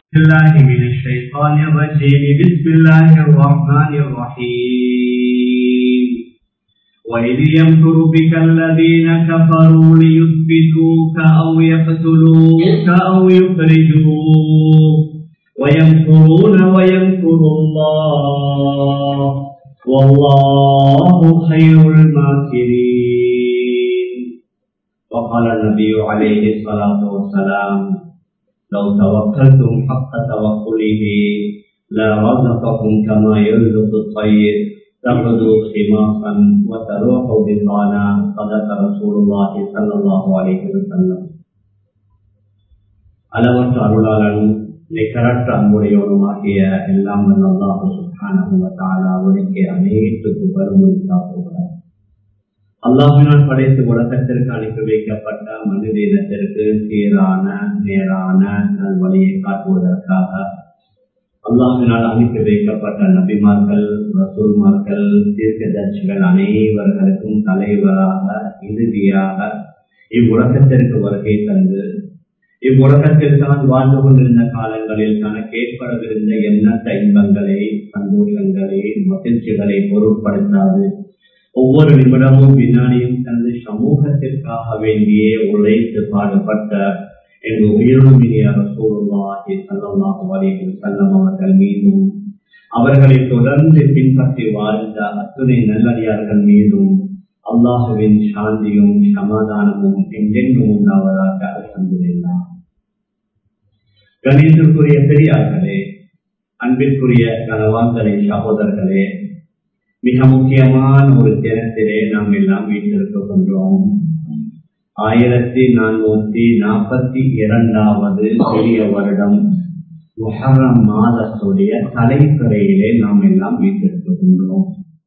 الله من الشيطان الرجيم بسم الله الرحمن الرحيم وإذ يمكر بك الذين كفروا ليثبتوك أو يقتلوك أو يخرجوك ويمكرون ويمكر الله والله خير الماكرين وقال النبي عليه الصلاة والسلام لو توكلتم حق توكله لرزقكم كما يرزق الطير تغدو خماصا وتروح بطانا صدق رسول الله صلى الله عليه وسلم அளவற்ற அருளாளனும் நிகரற்ற அன்புடையவனுமாகிய எல்லாம் வல்ல அல்லாஹு சுப்ஹானஹு வ தஆலா அவனுக்கு அனைத்து புகழும் உரித்தாக்குகிறார் அல்லாஹினால் படைத்து உலகத்திற்கு அனுப்பி வைக்கப்பட்ட மனித இனத்திற்கு சீரான நேரான நல்வழியை காட்டுவதற்காக அல்லாஹினால் அனுப்பி வைக்கப்பட்ட நபிமார்கள் ரசூல்மார்கள் தீர்க்கதர்சிகள் அனைவர்களுக்கும் தலைவராக இறுதியாக இவ்வுலகத்திற்கு வருகை தந்து இவ்வுலகத்தில் தான் வாழ்ந்து கொண்டிருந்த காலங்களில் தனக்கு ஏற்படவிருந்த எண்ணற்ற இன்பங்களை சந்தோஷங்களை மகிழ்ச்சிகளை பொருட்படுத்தாது ஒவ்வொரு நிமிடமும் வினாடியும் தனது சமூகத்திற்காக வேண்டியே உழைத்து பாடுபட்ட எங்கள் உயிருமினிய ரசூலுல்லாஹி ஸல்லல்லாஹு அலைஹி வஸல்லம் அவர்கள் மீதும் அவர்களை தொடர்ந்து பின்பற்றி வாழ்ந்த அத்துணை நல்லடியார்கள் மீதும் அல்லாஹுவின் சாந்தியும் சமாதானமும் என்றென்றும் உண்டாவதாக அல்ஹம்துலில்லாஹ் கணேசருக்குரிய பெரியார்களே அன்பிற்குரிய கனவான்களே சகோதரர்களே மிக முக்கியமான ஒரு தினத்திலே நாம் எல்லாம் வீட்டிருக்கின்றோம் ஆயிரத்தி நானூத்தி நாற்பத்தி இரண்டாவது பெரிய வருடம் முஹர்ரம் மாதத்துடைய தலைத்துறையிலே நாம் எல்லாம் வீட்டிருக்கின்றோம்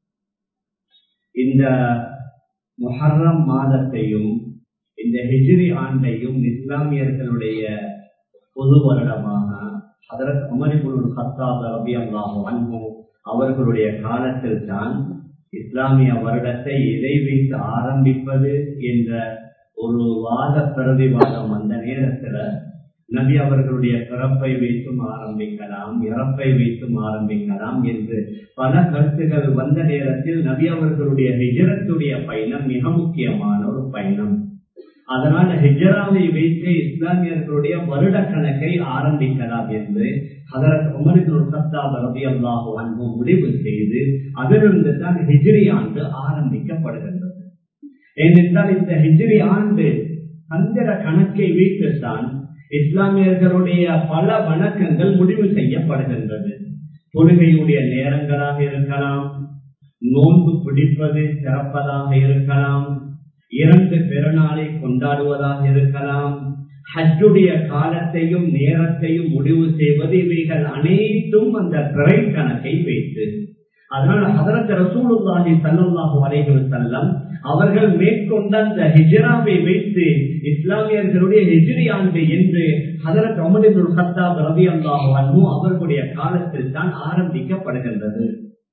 இந்த முஹர்ரம் மாதத்தையும் இந்த ஹிஜ்ரி ஆண்டையும் இஸ்லாமியர்களுடைய பொது வருடமாக அதற்கு அமரிபுல் ஹத்தாப் ரபி அல்லாஹு அன்பும் அவர்களுடைய காலத்தில் தான் இஸ்லாமிய வருடத்தை எதை வைத்து ஆரம்பிப்பது என்ற ஒரு வாத பிரதிவாதம் அந்த நேரத்துல நபி அவர்களுடைய பிறப்பை வைத்தும் ஆரம்பிக்கலாம் இறப்பை வைத்தும் ஆரம்பிக்கலாம் என்று பல கருத்துகள் வந்த நேரத்தில் நபி அவர்களுடைய ஹிஜரத்துடைய பயணம் மிக முக்கியமான ஒரு பயணம் அதனால ஹிஜராவை வைத்து இஸ்லாமியர்களுடைய வருட கணக்கை ஆரம்பிக்கலாம் என்று அதற்கு உமரின் சத்தாப் ரபி அல்லாஹு அன்பு முடிவு செய்து அதிலிருந்து தான் ஹிஜ்ரி ஆண்டு ஆரம்பிக்கப்படுகின்றது ஏனென்றால் இந்த ஹிஜ்ரி ஆண்டு சந்திர கணக்கை வைத்துத்தான் இஸ்லாமியர்களுடைய பல வணக்கங்கள் முடிவு செய்யப்படுகின்றது தொழுகையுடைய நேரங்களாக இருக்கலாம் நோன்பு பிடிப்பது சிறப்பதாக இருக்கலாம் இரண்டு பெருநாளை கொண்டாடுவதாக இருக்கலாம் ஹஜ்ஜுடைய காலத்தையும் நேரத்தையும் முடிவு செய்வது இவைகள் அனைத்தும் அந்த பிறை கணக்கை வைத்து அதனால ஹதரத் ரசூலுல்லாஹி ஸல்லல்லாஹு அலைஹி வஸல்லம் அவர்கள் மேற்கொண்ட அந்த ஹிஜ்ராவை வைத்து இஸ்லாமியர்களுடைய ஹிஜ்ரி ஆண்டு என்று ஹதரத் உமர் இப்னு கத்தாப் ரலியல்லாஹு அன்ஹு அவர்களுடைய காலத்தில் தான் ஆரம்பிக்கப்படுகின்றது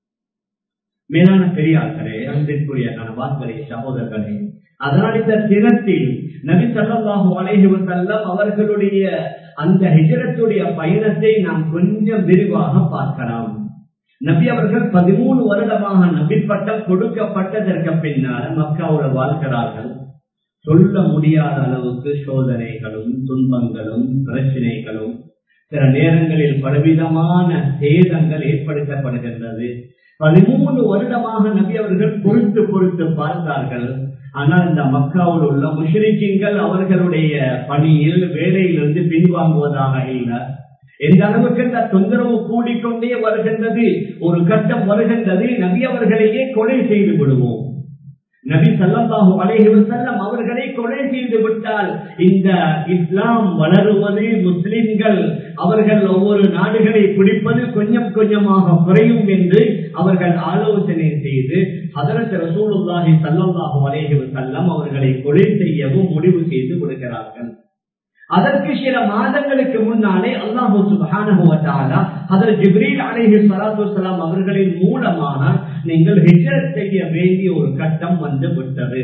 மேலான பெரியார்களே அன்பிற்குரிய கணவான்களே சகோதரர்களே அதனால் இந்த தினத்தில் நபி சல்லாஹூ அலைஹி வசல்லம் அவர்களுடைய அந்த ஹிஜரத்துடைய பயணத்தை நாம் கொஞ்சம் விரிவாக பார்க்கலாம் நபி அவர்கள் பதிமூணு வருடமாக நபி பட்டம் கொடுக்கப்பட்டதற்கு பின்னால் மக்காவோட வாழ்கிறார்கள் சொல்ல முடியாத அளவுக்கு சோதனைகளும் துன்பங்களும் பிரச்சனைகளும் சில நேரங்களில் பலவிதமான சேதங்கள் ஏற்படுத்தப்படுகின்றது பதிமூணு வருடமாக நபி அவர்கள் பொறுத்து பொறுத்து பார்த்தார்கள் ஆனால் இந்த மக்காவில் உள்ள முஷ்ரிக்கிங்கள் அவர்களுடைய பணியில் வேலையிலிருந்து பின்வாங்குவதாக இல்லை எந்த அளவுக்கு இந்த தொந்தரவு கூடிக்கொண்டே வருகின்றது ஒரு கட்டம் வருகின்றது நபி அவர்களையே கொலை செய்து விடுவோம் நபி சல்லாஹூ அலைஹி செல்லம் அவர்களை கொலை செய்து விட்டால் இந்த இஸ்லாம் வளருவது முஸ்லிம்கள் அவர்கள் ஒவ்வொரு நாடுகளை பிடிப்பது கொஞ்சம் கொஞ்சமாக குறையும் என்று அவர்கள் ஆலோசனை செய்து அதற்கு ரசூலுல்லாஹி சல்லாஹூ அலைஹி செல்லம் அவர்களை கொலை செய்யவும் முடிவு செய்து விடுகிறார்கள் அதற்கு சில மாதங்களுக்கு முன்னாலே அல்லாஹூ சுபானுவத்தாலா அதில் ஜிப்ரீல் அலைஹி சலாத்து வலாம் அவர்களின் மூலமாக நீங்கள் ஹிஜரத் செய்ய வேண்டிய ஒரு கட்டம் வந்து விட்டது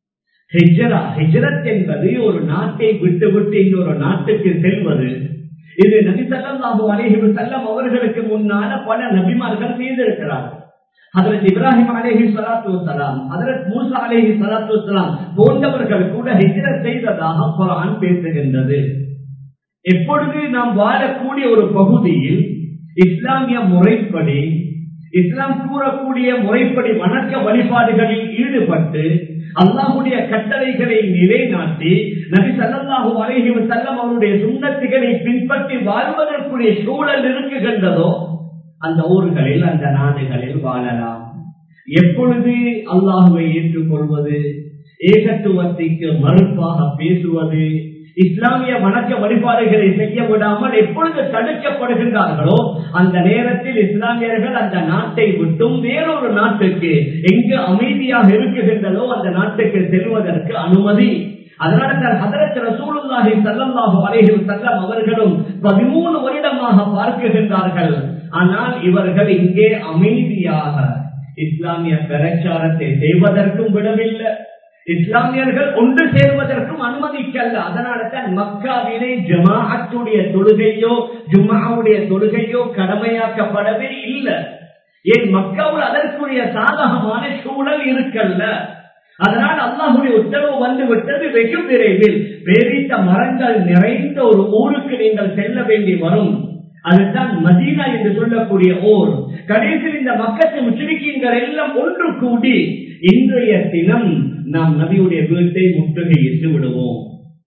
ஹிஜரா ஹிஜரத் என்பது ஒரு நாட்டை விட்டு விட்டு இன்னொரு நாட்டுக்கு செல்வது இது நபி சல்லாஹு அலேஹி செல்லம் அவர்களுக்கு முன்னால பல நபிமார்கள் செய்திருக்கிறார்கள் ஹதரத் இப்ராஹிம் அலேஹி சலாத்து வலாம் ஹதரத் மூசா அலேஹி சலாத்து வலாம் போன்றவர்கள் கூட ஹிஜ்ரத் செய்ததாக குரான் பேசுகின்றது எப்பொழுது நாம் வாழக்கூடிய ஒரு பகுதியில் இஸ்லாமிய முறைப்படி இஸ்லாம் கூறக்கூடிய முறைப்படி வணக்க வழிபாடுகளில் ஈடுபட்டு அல்லாஹுடைய கட்டளைகளை நிலைநாட்டி நபி சல்லாஹூ அலைஹி செல்லம் அவருடைய சுண்ணத்துகளை பின்பற்றி வாழ்வதற்குரிய சூழல் இருக்குகின்றதோ அந்த ஊர்களில் அந்த நாடுகளில் வாழலாம் எப்பொழுது அல்லாஹுவை ஏற்றுக்கொள்வது ஏகத்துவத்திற்கு மறுப்பாக பேசுவது இஸ்லாமிய வணக்க வழிபாடுகளை செய்ய விடாமல் எப்பொழுது தடுக்கப்படுகின்றார்களோ அந்த நேரத்தில் இஸ்லாமியர்கள் அந்த நாட்டை விட்டும் வேறொரு நாட்டுக்கு எங்கு அமைதியாக இருக்குகின்றதோ அந்த நாட்டுக்கு செல்வதற்கு அனுமதி அதனால தான் ஹதரத் ரசூலுல்லாஹி ஸல்லல்லாஹு அலைஹி வஸல்லம் அவர்களும் 13 வருடமாக பார்க்குகின்றார்கள் ஆனால் இவர்கள் இங்கே அமைதியாக இஸ்லாமிய பிரச்சாரத்தை செய்வதற்கும் விடவில்லை இஸ்லாமியர்கள் ஒன்று சேர்வதற்கும் அனுமதிக்கல்ல அதனால தான் மக்காவிலே ஜமாஅத்துடைய தொழுகையோ ஜுமாவுடைய தொழுகையோ கடமையாக்கப்படவே இல்லை ஏன் மக்காவில் அதற்குரிய சாதகமான சூழல் இருக்கல்ல அதனால் அல்லாஹுடைய உத்தரவு வந்து விட்டது வெகு விரைவில் பேரித்த மரங்கள் நிறைந்த ஒரு ஊருக்கு நீங்கள் செல்ல வேண்டி வரும் அதுதான் மதீனா என்று சொல்லக்கூடிய ஓர் கடைசியில் இந்த மக்கத்து முஸ்லிம்கள் எல்லாம் ஒன்று கூடி இன்றைய தினம் நாம் நபியுடைய வீட்டை முற்றுகையிட்டு விடுவோம்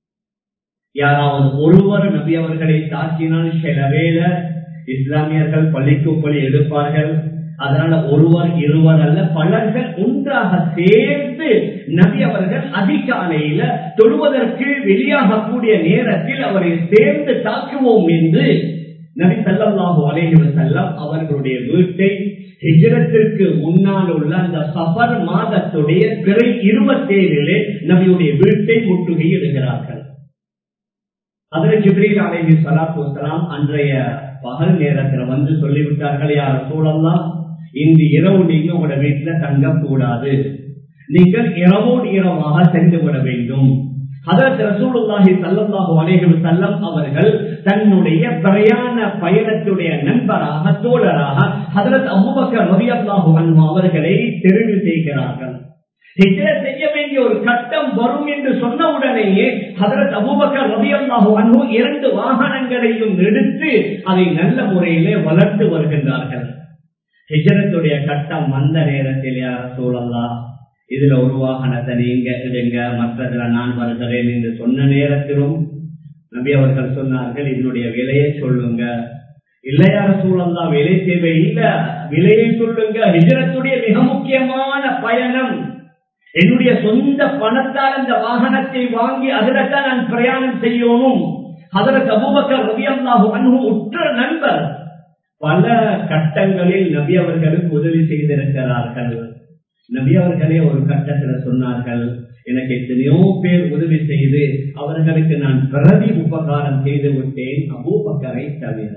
யாராவது ஒருவர் நபி அவர்களை தாக்கினால் சில வேலை இஸ்லாமியர்கள் பள்ளிக்கு பள்ளி எடுப்பார்கள் அதனால ஒருவர் இருவர் அல்ல பலர்கள் ஒன்றாக சேர்ந்து நபி அவர்கள் அதிகாலையில தொழுவதற்கு வெளியாகக்கூடிய நேரத்தில் அவரை சேர்ந்து தாக்குவோம் என்று நபி சல்லாஹூ அலேஹி செல்லம் அவர்களுடைய வீட்டை ஹிஜரத்திற்கு முன்னால் உள்ள அந்த சபர் மாதத்துடைய பிறை இருபத்தேழிலே நபியுடைய வீட்டை முற்றுகையிடுகிறார்கள் அதில் ஜிப்ரீல் அலேஹி சலாத்து வலாம் அன்றைய பகல் நேரத்தில் வந்து சொல்லிவிட்டார்கள் யார் சூழல்லாம் இன்று இரவு நீங்க உங்களோட வீட்டுல தங்கக்கூடாது நீங்கள் இரவோடு இரவாக சென்று விட வேண்டும் அதற்கு ரசூலுல்லாஹி சல்லல்லாஹு அலைஹி வஸல்லம் அவர்கள் தன்னுடைய பிரயாண பயணத்துடைய நண்பராக தோழராக ஹதரத் அபூபக்கர் ரலியல்லாஹு அன்ஹு அவர்களை தெரிவு செய்கிறார்கள் ஹிஜ்ரத் செய்ய வேண்டிய ஒரு கட்டம் வரும் என்று சொன்ன உடனேயே ஹதரத் அபூபக்கர் ரலியல்லாஹு அன்ஹு இரண்டு வாகனங்களையும் எடுத்து அதை நல்ல முறையிலே வளர்த்து வருகின்றார்கள் ஹிஜரத்துடைய கட்டம் வந்த நேரத்தில் யார சூழல்லாம் இதுல ஒரு வாகனத்தை நீங்க எடுங்க மற்றதுல நான் வருகிறேன் என்று சொன்ன நேரத்திலும் நபி அவர்கள் சொன்னார்கள் இதனுடைய விலையை சொல்லுங்க இல்லையார சூழல்லா விலை தேவை இல்ல விலையை சொல்லுங்க ஹிஜரத்துடைய மிக முக்கியமான பயணம் என்னுடைய சொந்த பணத்தால் அந்த வாகனத்தை வாங்கி அதுல தான் நான் பிரயாணம் செய்யணும் அதற்கு அபூபக்கர் ரவி அல்லாஹு அன்பு உற்ற நண்பர் பல கட்டங்களில் நபி அவர்களுக்கு உதவி செய்திருக்கிறார்கள் நபி அவர்களே ஒரு கட்டத்தில் சொன்னார்கள் எனக்கு எத்தனையோ பேர் உதவி செய்து அவர்களுக்கு நான் பிரதி உபகாரம் செய்து விட்டேன் அபூபக்கரை தவிர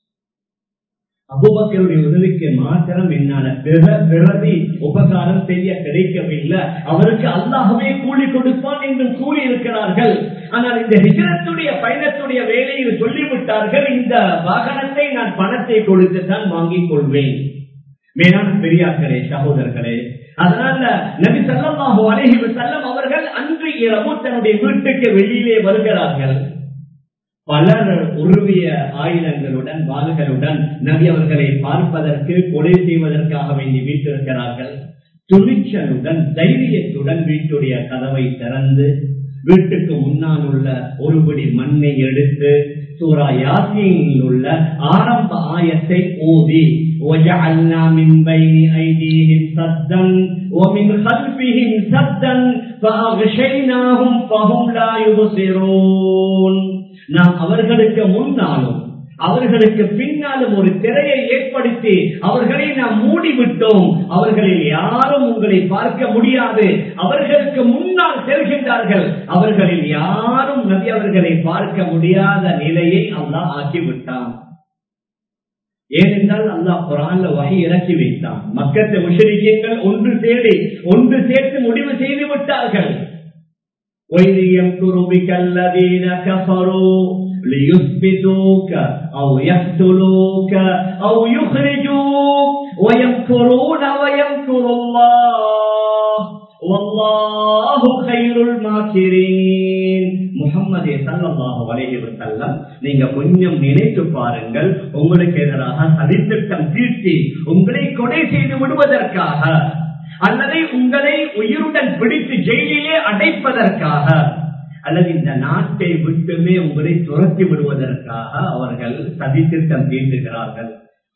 அபுபக்கருடைய உதவிக்கு மாத்திரம் என்னால பிற பிரதி உபகாரம் செய்ய கிடைக்கவில்லை அவருக்கு அல்லாகவே கூலி கொடுப்பான் என்று கூறி இருக்கிறார்கள் ஆனால் இந்த ஹிஜரத்துடைய பயணத்துடைய வேலையில் சொல்லிவிட்டார்கள் இந்த வாகனத்தை நான் பணத்தை கொடுத்து தான் வாங்கிக் கொள்வேன் மேலான பெரியார்களே சகோதரர்களே அதனால நபி சல்லாஹு அலஹி செல்லம் அவர்கள் அன்று இரவு தன்னுடைய வீட்டுக்கு வெளியிலே வருகிறார்கள் பலர் உருவிய ஆயுதங்களுடன் வாள்களுடன் நபி அவர்களை பார்ப்பதற்கு கொலை செய்வதற்காக வேண்டி வீட்டிருக்கிறார்கள் துணிச்சலுடன் தைரியத்துடன் வீட்டுடைய கதவை திறந்து வீட்டுக்கு முன்னால் உள்ள ஒருபடி மண்ணை எடுத்து சூரா யாசியில் உள்ள ஆரம்ப ஆயத்தை ஓதி وجعلنا من بين أيديهم سدا ومن خلفهم سدا فأغشيناهم فهم لا يبصرون நாம் அவர்களுக்கு முன்னாலும் அவர்களுக்கு பின்னாலும் ஒரு திரையை ஏற்படுத்தி அவர்களை நாம் மூடிவிட்டோம் அவர்களில் யாரும் உங்களை பார்க்க முடியாது அவர்களுக்கு முன்னால் செல்கின்றார்கள் அவர்களில் யாரும் நபி அவர்களை பார்க்க முடியாத நிலையை அல்லாஹ் ஆக்கிவிட்டான் ஏனென்றால் அல்லாஹ் குரான்ல வகை இறக்கி வைத்தான் மக்கத்து முஷரிக்கங்கள் ஒன்று தேடி ஒன்று சேர்த்து முடிவு செய்து விட்டார்கள் وإذ يمكر بك الذين كفروا ليثبتوك أو يقتلوك أو يخرجوك ويمكرون ويمكر الله والله خير الماكرين முகம்மது சல்லல்லாஹு அலைஹி வஸல்லம் நீங்க கொஞ்சம் நினைத்து பாருங்கள் உங்களுக்கு எதிராக சதித்திட்டம் தீர்த்தி உங்களை கொலை செய்து விடுவதற்காக அல்லது உங்களை உயிருடன் பிடித்து ஜெயிலிலே அடைப்பதற்காக அல்லது இந்த நாட்டை விட்டுமே உங்களை துரத்தி விடுவதற்காக அவர்கள் சதித்திட்டம் தீட்டுகிறார்கள்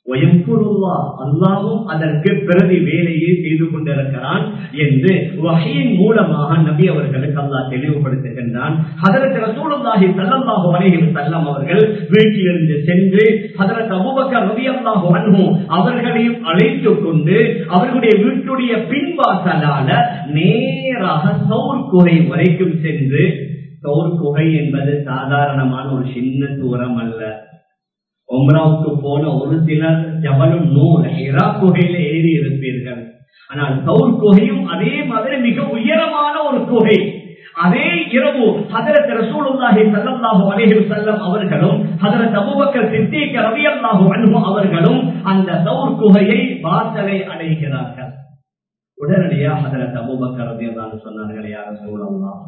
அல்லாவும் அதற்கு பிரதி வேலையை செய்து கொண்டிருக்கிறான் என்று வகையின் மூலமாக நபி அவர்களுக்கு அல்லா தெளிவுபடுத்துகின்றான் அதற்கு ரசூலுல்லாஹி சல்லல்லாஹு அலைஹி வஸல்லம் அவர்கள் வீட்டிலிருந்து சென்று ஹதரத் அபூபக்கர் ரலியல்லாஹு அன்ஹு அவர்களையும் அழைத்துக் கொண்டு அவர்களுடைய வீட்டுடைய பின்வாசலால நேராக சவுர் குகை வரைக்கும் சென்று சவுர் குகை என்பது சாதாரணமான ஒரு சின்ன தூரம் அல்ல ஒம்ராவுக்கு போன ஒரு சிலர் ஜபலும் நூல் ஹிரா குகையில ஏறி இருப்பீர்கள் ஆனால் சவுர் குகையும் அதே மாதிரி மிக உயரமான ஒரு குகை அதே இரவு ஹதரத் ரசூலுல்லாஹி ஸல்லல்லாஹு அலைஹி வஸல்லம் அவர்களும் ஹதரத் அபூபக்கர் சித்திக் ரலியல்லாஹு அன்ஹு அவர்களும் அந்த சவுர் குகையை வாசலை அடைகிறார்கள் உடனடியா ஹதரத் அபூபக்கர் ரலியல்லாஹு சொன்னார்கள் யார் ரசூலுல்லாஹ்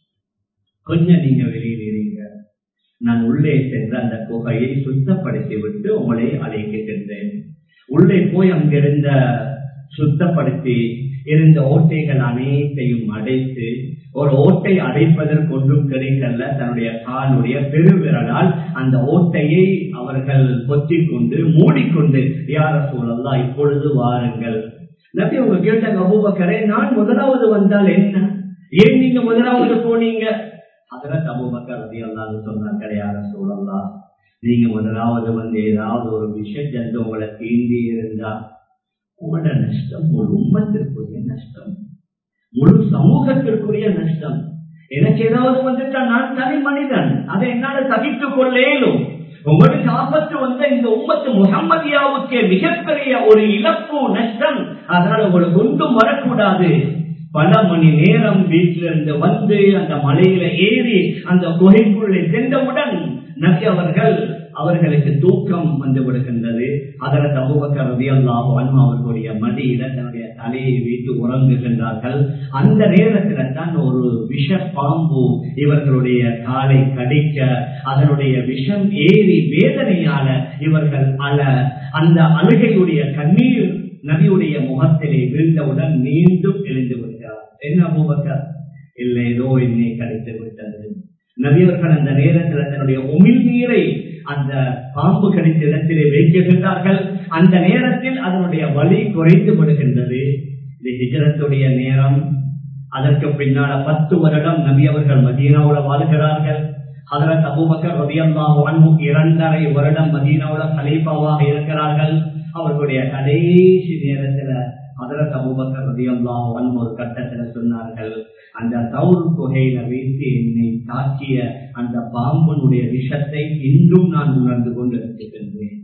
கொஞ்சம் நீங்க வெளியில் இருங்க நான் உள்ளே சென்று அந்த குகையை சுத்தப்படுத்தி விட்டு உங்களை அழைக்கின்றேன் உள்ளே போய் அங்கிருந்த சுத்தப்படுத்தி இருந்த ஓட்டைகள் அனைத்தையும் அடைத்து ஒரு ஓட்டை அடைப்பதற்கு ஒன்றும் கிடைக்கல தன்னுடைய காலுடைய பெருவிரலால் அந்த ஓட்டையை அவர்கள் கொத்திக் கொண்டு மூடிக்கொண்டு யார சூழல்லாம் இப்பொழுது வாருங்கள் நபி அவங்க கேட்டாங்க அபூபக்கரே நான் முதலாவது வந்தால் என்ன ஏன் நீங்க முதலாவது போனீங்க அதெல்லாம் அபூபக்கர் ரதி அல்லாது சொன்னார்கள் யார சூழல்லாம் நீங்க முதலாவது வந்து ஏதாவது ஒரு விஷயம் ஜந்து உங்களை தீண்டி இருந்தா உங்களோட நஷ்டம் முழு உம்மத்திற்குரிய நஷ்டம் முழு சமூகத்திற்குரிய நஷ்டம் எனக்கு ஏதாவது வந்துட்டா நான் தனி மனிதன் அதை என்னால சகித்துக் கொள்ளேலும் உங்களுக்கு ஆபத்து வந்த இந்த உம்மத்து முகம்மதியாவுக்கு மிகப்பெரிய ஒரு இழப்பு நஷ்டம் அதனால உங்களுக்கு ஒன்றும் வரக்கூடாது பல மணி நேரம் வீட்டிலிருந்து வந்து அந்த மலையில ஏறி அந்த குகைக்குள்ளே சென்றவுடன் நபி அவர்கள் அவர்களுக்கு தூக்கம் வந்து விடுகின்றது அதற்கு அபுபக்கர் ரவி அல்லாஹ் அவர்களுடைய மடியில தன்னுடைய தலையை வைத்து உறங்குகின்றார்கள் அந்த நேரத்துல தான் ஒரு விஷ பாம்பு இவர்களுடைய காலை கடிக்க அதனுடைய விஷம் ஏறி வேதனையால இவர்கள் அல அந்த அழுகையுடைய கண்ணீர் நபியுடைய முகத்திலே வீழ்ந்தவுடன் மீண்டும் எழுந்து விடுகிறார் என்ன அபூபக்கர் இல்லை ஏதோ என்னை கிடைத்து விட்டது நபியவர்கள் அந்த நேரத்தில் தன்னுடைய உமிழ் நீரை அந்த பாம்பு கடித்த இடத்திலே வைக்கின்றார்கள் அந்த நேரத்தில் அதனுடைய வலி குறைந்து விடுகின்றது இது ஹிஜரத்துடைய நேரம் அதற்கு பின்னால பத்து வருடம் நபி அவர்கள் மதீனாவுல வாழ்கிறார்கள் அதற்கு அபுபக்கர் ரபியல்லாஹு அன்ஹு இரண்டரை வருடம் மதீனாவுல கலீஃபாவாக இருக்கிறார்கள் அவர்களுடைய கடைசி நேரத்துல அதற்கு அபுபக்கர் ரபியல்லாஹு அன்ஹு ஒரு கட்டத்துல சொன்னார்கள் அந்த தவுர் குகையில வைத்து என்னை தாக்கிய அந்த பாம்பனுடைய விஷத்தை இன்றும் நான் உணர்ந்து கொண்டு இருக்கின்றேன்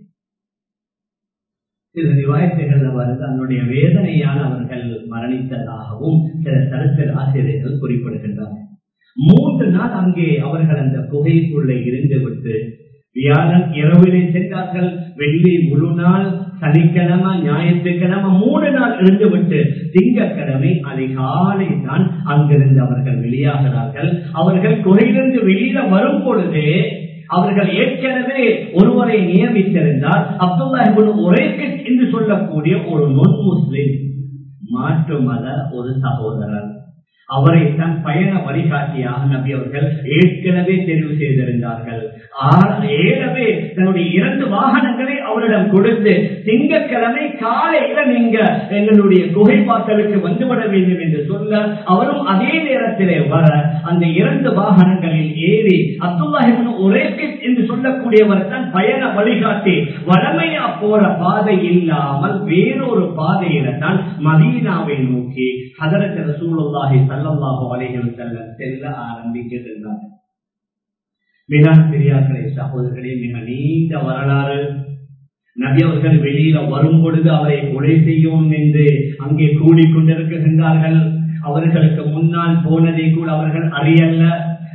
சில ரிவாயத்துகள்ல வருது அதனுடைய வேதனையால் அவர்கள் மரணித்ததாகவும் சில சரித்திர ஆசிரியர்கள் குறிப்பிடுகின்றனர் மூன்று நாள் அங்கே அவர்கள் அந்த குகைக்குள்ளே இருந்து விட்டு வியாழன் இரவிலே சென்றார்கள் வெள்ளி முழு நாள் சனிக்கிழமை ஞாயிற்றுக்கிழமை மூணு நாள் இருந்து விட்டு திங்கட்கிழமை அதிகாலை தான் அங்கிருந்து அவர்கள் வெளியாகிறார்கள் அவர்கள் குறையிலிருந்து வெளியில வரும் பொழுதே அவர்கள் ஏற்கனவே ஒருவரை நியமித்திருந்தார் அப்துல்லா ஒரே என்று சொல்லக்கூடிய ஒரு நொன் முஸ்லிம் மாற்று மத ஒரு சகோதரர் அவரை தன் பயண வழிகாட்டியாக நபி அவர்கள் ஏற்கனவே தெரிவு செய்திருந்தார்கள் ஏழவே தன்னுடைய இரண்டு வாகனங்களை அவரிடம் கொடுத்து திங்கட்கிழமை காலையில நீங்க எங்களுடைய குகைப்பாக்களுக்கு வந்துவிட வேண்டும் என்று சொல்ல அவரும் அதே நேரத்திலே வர அந்த இரண்டு வாகனங்களில் ஏறி அப்துல்லாஹிபின் ஒரே என்று சொல்லக்கூடியவர் தான் பயண வழிகாட்டி வளமையா போற பாதை இல்லாமல் வேறொரு பாதையில தான் மதீனாவை நோக்கி ஹதரத் ரசூலுல்லாஹி ஸல்லல்லாஹு அலைஹி வஸல்லம் செல்ல ஆரம்பிக்கின்றார் மிக பெரியார்களே சகோதரர்களே மிக நீண்ட வரலாறு நபி அவர்கள் வெளியில வரும் பொழுது அவரை கொலை செய்யணும் என்று அங்கே கூடிக்கொண்டிருக்கின்றார்கள் அவர்களுக்கு முன்னால் போனதை கூட அவர்கள் அறியல்ல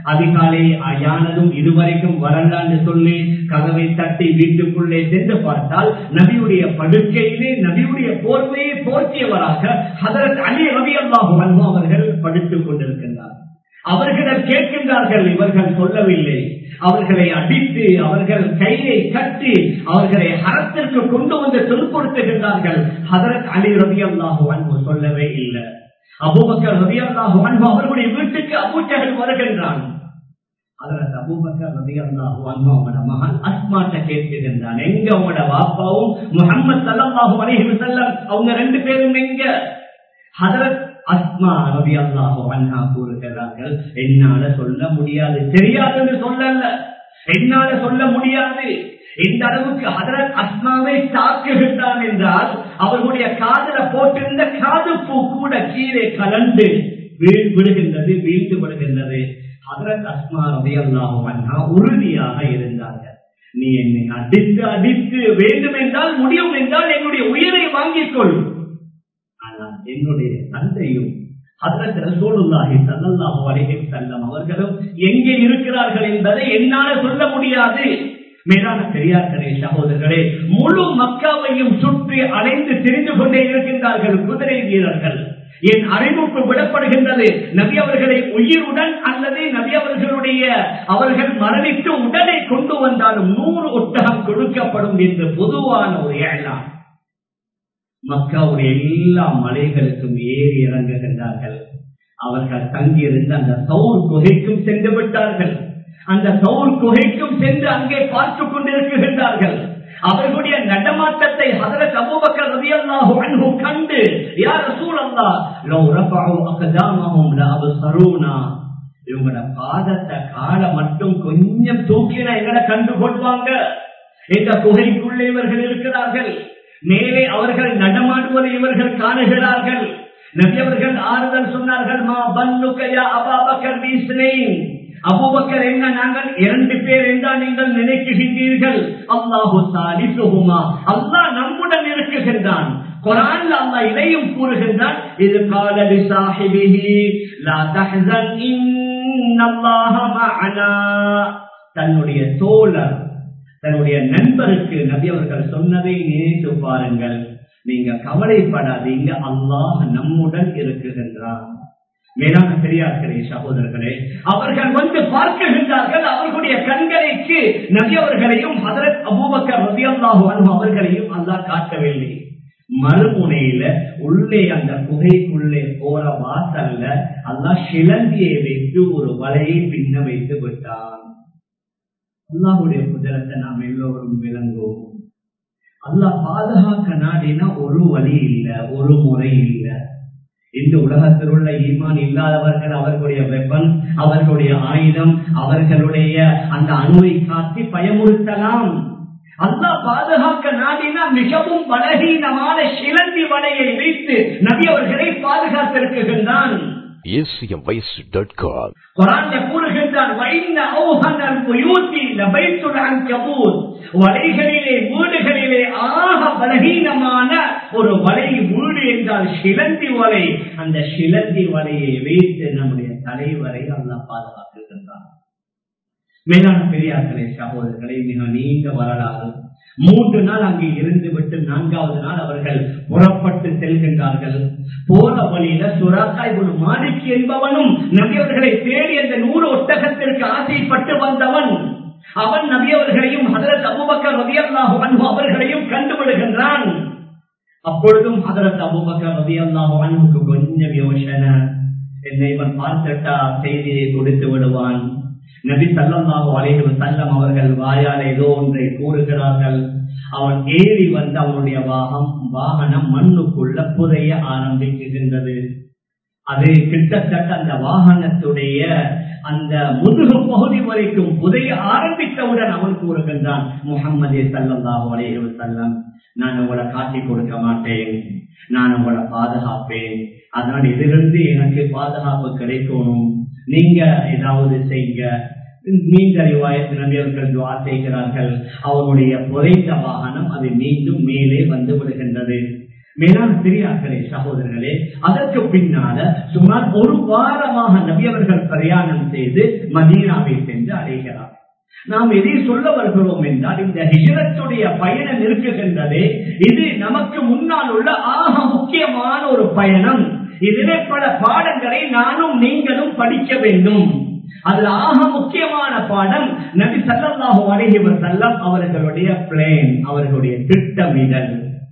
அதிகாலை யானதும் இதுவரைக்கும் வரலான்னு சொல்லி கதவை தட்டி வீட்டுக்குள்ளே சென்று பார்த்தால் நபியுடைய படுக்கையிலே நபியுடைய போர்வையை போர்த்தியவராக ஹதரத் அலி ரவி அல்லாஹு அவர்கள் படுத்துக் கொண்டிருக்கின்றார் அவர்களிடம் கேட்கின்றார்கள் இவர்கள் சொல்லவில்லை அவர்களை அடித்து அவர்கள் கையை கட்டி அவர்களை அறத்திற்கு கொண்டு வந்து துன்புறுத்துகின்றார்கள் ஹதரத் அலி ரவி அல்லாஹு அன்பு சொல்லவே இல்லை அபூபக்கர் ரவி அல்லாஹு அன்பு அவர்களுடைய வீட்டுக்கு அபூச்சகன் வருகின்றான் அதற்கு அபூபக்கர் ரவி அல்லாஹு அன்பு அவனோட மகன் அஸ்மாட்ட கேட்கின்றான் எங்க அவனோட வாப்பாவும் முகமது சல்லாஹூ அலிஹி செல்லம் அவங்க ரெண்டு பேரும் எங்க ஹதரத் அஸ்மா ரவி அல்லாஹு அண்ணா கூறுகிறார்கள் என்னால சொல்ல முடியாது தெரியாதுன்னு சொல்லல என்னால சொல்ல முடியாது எந்த அளவுக்கு ஹதரத் அஸ்மாவை தாக்குகின்றான் என்றால் அவர்களுடைய காதல போட்டிருந்த காது பூ கூட கீழே கலந்து வீழ் விடுகின்றது வீழ்ந்து விடுகின்றது ஹதரத் அஸ்மா ரவி அல்லாஹு அண்ணா உறுதியாக இருந்தார்கள் நீ என்னை அடித்து அடித்து வேண்டும் என்றால் முடியும் என்றால் என்னுடைய உயிரை வாங்கிக் கொள் ஆனால் என்னுடைய தந்தையும் அதற்கு ரசோலுல்லாஹி சல்லல்லாஹு அலைஹி வஸல்லம் அவர்களும் எங்கே இருக்கிறார்கள் என்பதை என்னால சொல்ல முடியாது மேலான பெரியார்களே சகோதரர்களே முழு மக்காவையும் சுற்றி அலைந்து தெரிந்து கொண்டே இருக்கின்றார்கள் குதிரை வீரர்கள் என் அறிவுக்கு விடப்படுகின்றது நபி அவர்களை உயிருடன் அல்லது நபி அவர்களுடைய அவர்கள் மரணித்து உடலை கொண்டு வந்தாலும் நூறு ஒட்டகம் கொடுக்கப்படும் என்று பொதுவான ஒரு ஏழாம் மக்காவுடைய எல்லா மலைகளுக்கும் ஏறி இறங்குகின்றார்கள் அவர்கள் தங்கியிருந்த அந்த சவுர் குகைக்கும் சென்று விட்டார்கள் அந்த சவுர் குகைக்கும் சென்று அங்கே பார்த்துக் கொண்டிருக்கின்றார்கள் அவர்களுடைய நடமாட்டத்தை ஹதரத் அபூபக்கர் ரலியல்லாஹு அன்ஹு கண்டு யா ரசூலல்லாஹ் லவ் ரஃபஉ அக்தாமஹும் லஅப்ஸரூனா இவங்களோட பாதத்தை கால மட்டும் கொஞ்சம் தூக்கினா எங்களை கண்டு கொள்வாங்க இந்த குகைக்குள்ளே இவர்கள் இருக்கிறார்கள் மேலே அவர்கள் நடமாடுவதை இவர்கள் காணுகிறார்கள் நபி அவர்கள் ஆறுதல் சொன்னார்கள் மா பன்னுக்கையா அபாபக்கர் வீசினேன் அபுபக்கர் என்ன நாங்கள் இரண்டு பேர் என்றால் நீங்கள் நினைக்குகின்றீர்கள் அல்லாஹு சாலிசுகுமா அல்லாஹ் நம்முடன் இருக்குகின்றான் குரான்ல அல்லா இதையும் கூறுகின்றான் இது காலடி சாஹிபிஹி லா தஹ்சன் இன்னல்லாஹ மஅனா தன்னுடைய தோழர் தன்னுடைய நண்பருக்கு நபி அவர்கள் சொன்னதை நினைத்து பாருங்கள் நீங்க கவலைப்படாதீங்க அல்லாஹ் நம்முடன் இருக்குகின்றான் மேலான பெரியார்களே சகோதரர்களே அவர்கள் வந்து பார்க்குகின்றார்கள் அவர்களுடைய கண்களுக்கு நபி அவர்களையும் ஹதரத் அபூபக்கர் ரபி அல்லாஹு அவர்களையும் அல்லாஹ் காட்டவில்லை மறுமுனையில உள்ளே அந்த குகைக்குள்ளே போற வாசல்ல அல்லாஹ் சிலந்தியை வைத்து ஒரு வலையை பின்ன வைத்து விட்டான் அல்லாஹுடைய குதிரத்தை நாம் எல்லோரும் விளங்குவோம் அல்லாஹ் பாதுகாக்க நாடினா ஒரு வழி இல்லை ஒரு முறை இல்லை இந்த உலகத்தில் உள்ள ஈமான் இல்லாதவர்கள் அவர்களுடைய வெப்பன் அவர்களுடைய ஆயுதம் அவர்களுடைய அந்த அணுவை காட்டி பயமுறுத்தலாம் அல்லா பாதுகாக்க நாடினா மிகவும் பலகீனமான சிலந்தி வலையை வைத்து நபி அவர்களை பாதுகாத்திருக்கின்றான் acmvoice.com கூறுகின்றான் வலைகளிலே வீடுகளிலே ஆக பலகீனமான ஒரு வலை வீடு என்றால் சிலந்தி வலை அந்த சிலந்தி வலையை வைத்து நம்முடைய தலைவரை அல்ல பாதுகாத்திருக்கின்றான் மேலான பெரியார்களே சகோதரர்களை மிக நீண்ட வரலாறு மூன்று நாள் அங்கே இருந்து விட்டு நான்காவது நாள் அவர்கள் புறப்பட்டு செல்கின்றார்கள் போற வழியில சுராக்காய்புல் மாலிக் என்பவனும் நபியவர்களை தேடி அந்த நூறு ஒட்டகத்திற்கு ஆசைப்பட்டு வந்தவன் அவன் நபியவர்களையும் ஹதரத் அபுபக்கர் ரதியல்லாஹு அன்பு அவர்களையும் கண்டுபிடுகின்றான் அப்பொழுதும் ஹதரத் அபுபக்கர் ரதியல்லாஹு அன்புக்கு கொஞ்சம் யோசனை என்னை இவன் பார்த்துட்டா செய்தியை கொடுத்து விடுவான் நபி சல்லாஹு அலைஹி செல்லம் அவர்கள் வாயால் ஏதோ ஒன்றை கூறுகிறார்கள் அவன் ஏறி வந்து அவனுடைய வாகம் வாகனம் மண்ணுக்குள்ள புதைய ஆரம்பிக்குகின்றது அது கிட்டத்தட்ட அந்த வாகனத்துடைய அந்த முதுகு பகுதி வரைக்கும் புதைய ஆரம்பித்தவுடன் அவன் கூறுகின்றான் முகம்மதே சல்லாஹு அலைஹி செல்லம் நான் உங்களை காட்டி கொடுக்க மாட்டேன் நான் உங்களை பாதுகாப்பேன் அதனால் இதிலிருந்து எனக்கு பாதுகாப்பு கிடைக்கணும் நீங்க ஏதாவது செய்யுங்க நீண்ட ரிவாயத்து நபியவர்கள் துவா செய்கிறார்கள் அவருடைய புதைந்த வாகனம் அது மீண்டும் மேலே வந்து விடுகின்றது மேலான பெரியார்களே சகோதரர்களே அதற்கு பின்னால சுமார் ஒரு வாரமாக நபியவர்கள் பிரயாணம் செய்து மதீனாவை சென்று அடைகிறார் நாம் எதை சொல்ல வருகிறோம் என்றால் இந்த ஹிஜரத்துடைய பயணம் இருக்குகின்றதே இது நமக்கு முன்னால் உள்ள ஆக முக்கியமான ஒரு பயணம் இதிலே பல பாடங்களை நானும் நீங்களும் படிக்க வேண்டும் அதுல ஆக முக்கியமான பாடம் நபி சல்லாஹு அலைஹிவர் செல்லம் அவர்களுடைய பிளேன் அவர்களுடைய திட்டமிடல்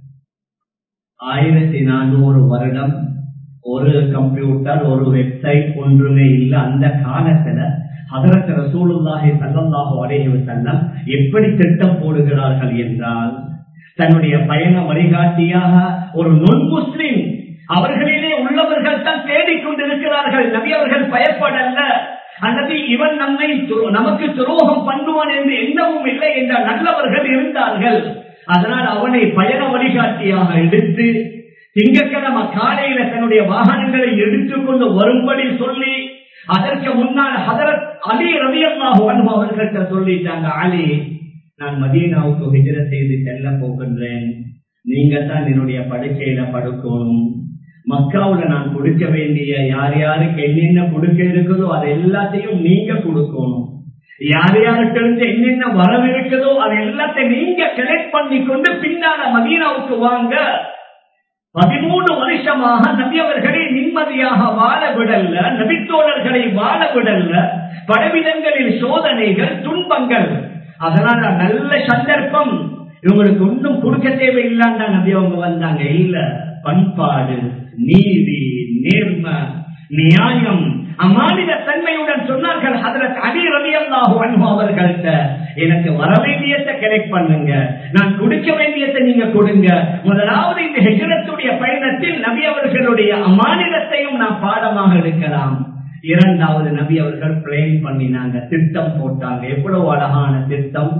ஆயிரத்தி நானூறு வருடம் ஒரு கம்ப்யூட்டர் ஒரு வெப்சைட் ஒன்றுமே இல்லை அந்த காலத்துல அதற்கு ரசூலுல்லாஹி சல்லல்லாஹு அலைஹி வஸல்லம் எப்படி திட்டம் போடுகிறார்கள் என்றால் தன்னுடைய பயண வழிகாட்டியாக ஒரு நொன் முஸ்லிம் அவர்களிலே உள்ளவர்கள் தான் தேடிக்கொண்டிருக்கிறார்கள் நபி அவர்கள் பயப்படல்ல அல்லது இவன் நம்மை நமக்கு துரோகம் பண்ணுவான் என்று எண்ணவும் இல்லை என்ற நல்லவர்கள் இருந்தார்கள் அதனால் அவனை பயண வழிகாட்டியாக எடுத்து திங்கக்கிழமை காலையில தன்னுடைய வாகனங்களை எடுத்துக்கொண்டு வரும்படி சொல்லி அதற்கு முன்னால் ஹதரத் அலி ரவி அல்லாஹு அவர்கள்ட்ட சொல்லிட்டாங்க அலி நான் மதீனாவுக்கு ஹிஜர செய்து செல்ல போகின்றேன் நீங்க தான் என்னுடைய படுக்கையில படுக்கணும் மக்காவுல நான் கொடுக்க வேண்டிய யார் யாருக்கு என்னென்ன கொடுக்க இருக்குதோ அது எல்லாத்தையும் நீங்க கொடுக்கணும் யார் யாருக்கு என்னென்ன வரவிருக்குதோ அது எல்லாத்தையும் நீங்க கலெக்ட் பண்ணி கொண்டு பின்னால மதீனாவுக்கு வாங்க பதிமூணு வருஷமாக நபியவர்களை நிம்மதியாக வாழ விடல்ல நபித்தோழர்களை வாழ விடல்ல பலவிதங்களில் சோதனைகள் துன்பங்கள் அதனால நல்ல சந்தர்ப்பம் இவங்களுக்கு ஒன்றும் கொடுக்க தேவையில்லாண்டா நபி அவங்க வந்தாங்க இல்ல பண்பாடு நீதி நேர்ம நியாயம் அமானித தன்மையுடன் சொன்னார்கள் அதற்கு அடி ரவி அல்லாஹு அன்பு அவர்கள்ட்ட எனக்கு வர வேண்டியத்தை கலெக்ட் பண்ணுங்க நான் கொடுக்க வேண்டியதை நீங்க கொடுங்க முதலாவது இந்த ஹெஜரத்துடைய பயணத்தில் நபி அவர்களுடைய அமானிதத்தையும் நான் பாடமாக எடுக்கலாம் இரண்டாவது நபி அவர்கள் பிளேன் பண்ணினாங்க திட்டம் போட்டாங்க எவ்வளவு அழகான திட்டம்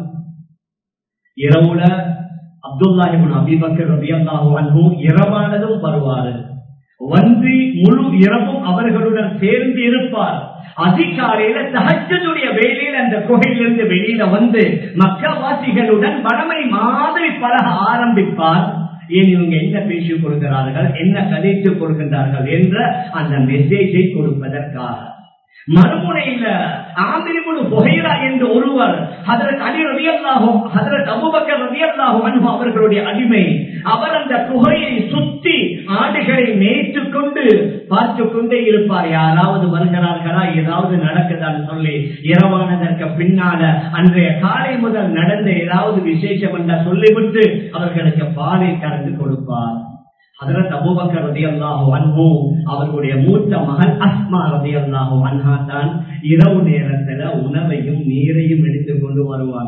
இரவுல அப்துல்லாஹிபின் அபிபக்கர் ரபி அல்லாஹு அன்பு இரவானதும் வருவாரு வந்து முழு இரவும் அவர்களுடன் சேர்ந்து இருப்பார் அதிகாலையில தகச்சதுடைய வேலையில் அந்த குகையிலிருந்து வெளியில வந்து மக்கவாசிகளுடன் வளமை மாதிரி பழக ஆரம்பிப்பார் ஏன் இவங்க என்ன பேசிக் கொள்கிறார்கள் என்ன கதைத்துக் கொள்கின்றார்கள் என்ற அந்த மெசேஜை கொடுப்பதற்காக மறுமுனையில ஆந்திரிமுழு புகைரா என்று ஒருவர் ஹதரத் அலி ரவியல்லாகும் ஹதரத் அபுபக்கர் ரவியல்லாகும் அன்பு அவர்களுடைய அடிமை அவர் அந்த குகையை சுத்தி ஆடுகளை மேய்த்து கொண்டு பார்த்து கொண்டே இருப்பார் யாராவது வருகிறார்களா ஏதாவது நடக்குதான்னு சொல்லி இரவானதற்கு பின்னால அன்றைய காலை முதல் நடந்த ஏதாவது விசேஷம் என்ற சொல்லிவிட்டு அவர்களுக்கு பாலை கறந்து கொடுப்பார் அதற்கு அபுபக்கர் ரதி அல்லாஹோ அன்போ அவர்களுடைய மூத்த மகள் அஸ்மா ரதி அல்லாஹோ அன்ஹா தான் இரவு நேரத்துல உணவையும் நீரையும் எடுத்துக் கொண்டு வருவார்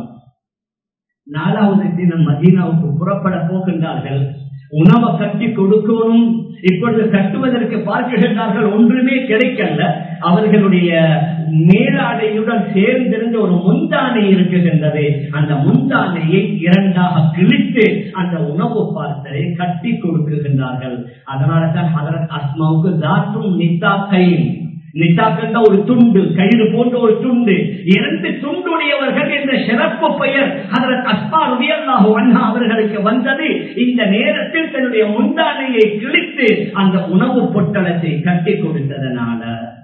நாலாவது தினம் மதீனாவுக்கு புறப்பட போகின்றார்கள் உணவை கட்டி கொடுக்கணும் இப்பொழுது கட்டுவதற்கு பார்க்கின்றார்கள் ஒன்றுமே கிடைக்கல அவர்களுடைய மேலாடையுடன் சேர்ந்திருந்த ஒரு முந்தானை இருக்குகின்றது அந்த முந்தானையை இரண்டாக கிழித்து அந்த உணவு பார்த்தலை கட்டி கொடுக்குகின்றார்கள் அதனால தான் ஹதரத் அஸ்மாவுக்கு தாற்றும் நித்தாக்கையும் நித்தாக்கண்ட ஒரு துண்டு கயிறு போன்ற ஒரு துண்டு இரண்டு துண்டுடையவர்கள் என்ற சிறப்பு பெயர் அதற்கு அஸ்மா ருதியல்லாஹு அண்ணா அவர்களுக்கு வந்தது இந்த நேரத்தில் தன்னுடைய முந்தானையை கிழித்து அந்த உணவு பொட்டலத்தை கட்டி கொடுத்ததனால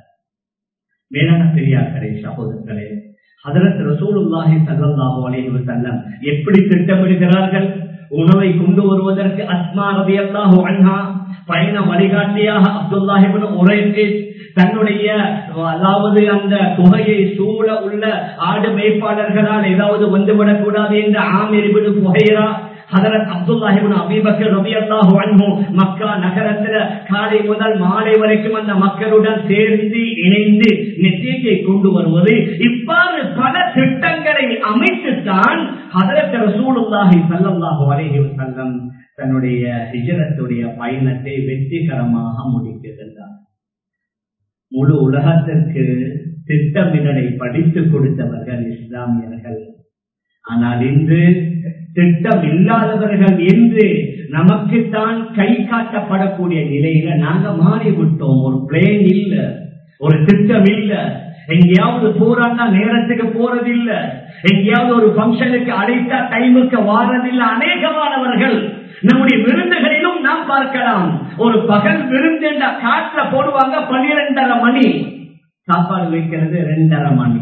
மேலான பெரியார்களே சகோதரர்களே அதற்கு ரசூலுல்லாஹி சல்லாஹு அலைஹி வஸல்லம் எப்படி திட்டமிடுகிறார்கள் உணவை கொண்டு வருவதற்கு அஸ்மா ரதியல்லாஹு அன்ஹா பயண வழிகாட்டியாக அப்துல்லாஹிபின் உரைக்கு தன்னுடைய அதாவது அந்த குகையை சூழ உள்ள ஆடு மேய்ப்பாளர்களால் ஏதாவது வந்துவிடக் கூடாது என்று ஆமிரிபின் புகைரா ஹதரத் அப்துல்லாஹிபின் அபீபக்கர் ரபி அல்லாஹு அன்ஹு மக்கா நகரத்துல காலை முதல் மாலை வரைக்கும் அந்த மக்களுடன் சேர்ந்து இணைந்து நெத்தியை கொண்டு வருவது இவ்வாறு பல திட்டங்களை அமைத்துத்தான் ஹதரத் ரசூலுல்லாஹி ஸல்லல்லாஹு அலைஹி வஸல்லம் தன்னுடைய ஹிஜரத்துடைய பயணத்தை வெற்றிகரமாக முடிக்கின்றார் முழு உலகத்திற்கு திட்டமிடலை படித்துக் கொடுத்தவர்கள் இஸ்லாமியர்கள் ஆனால் இன்று திட்டம் இல்லாதவர்கள் என்று நமக்குத்தான் கை காட்டப்படக்கூடிய நிலையில நாங்க மாறிவிட்டோம் ஒரு பிளேன் இல்ல ஒரு திட்டம் இல்ல எங்கேயாவது போறான்னா நேரத்துக்கு போறதில்ல எங்கேயாவது ஒரு பங்கனுக்கு அழைத்தா டைமுக்கு வாரதில்லை அநேகமானவர்கள் நம்முடைய விருந்துகளிலும் நாம் பார்க்கலாம் ஒரு பகல் விருந்தென்ற காட்டுல போடுவாங்க பன்னிரெண்டரை மணி சாப்பாடு வைக்கிறது ரெண்டரை மணி